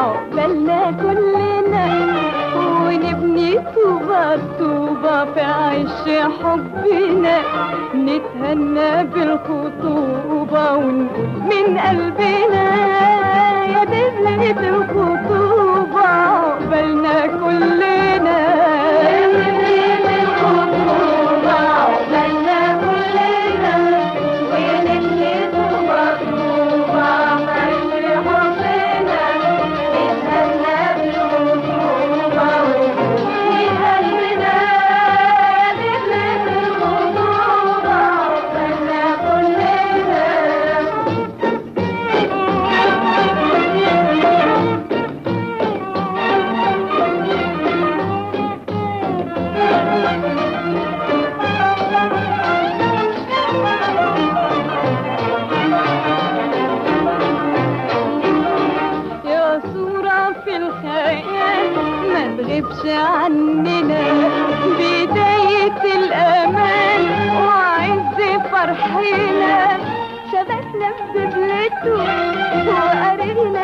عقبالنا كلنا ونبني طوبة طوبة في عش حبنا نتهنى بالخطوبة ونقول من قلبنا يا دبلة الخطوبة عقبالنا كلنا يا دبلة الخطوبة عقبالنا كلنا ونبني طوبة طوبة في عش حبنا نتهنى بالخطوبة ونقول من قلبنا يا دبلة الخطوبة عقبالنا كلنا يا صورة في الخيال ما تغيبش عننا بداية الأمان وعز فرحنا شبكنا بدبلته وقررنا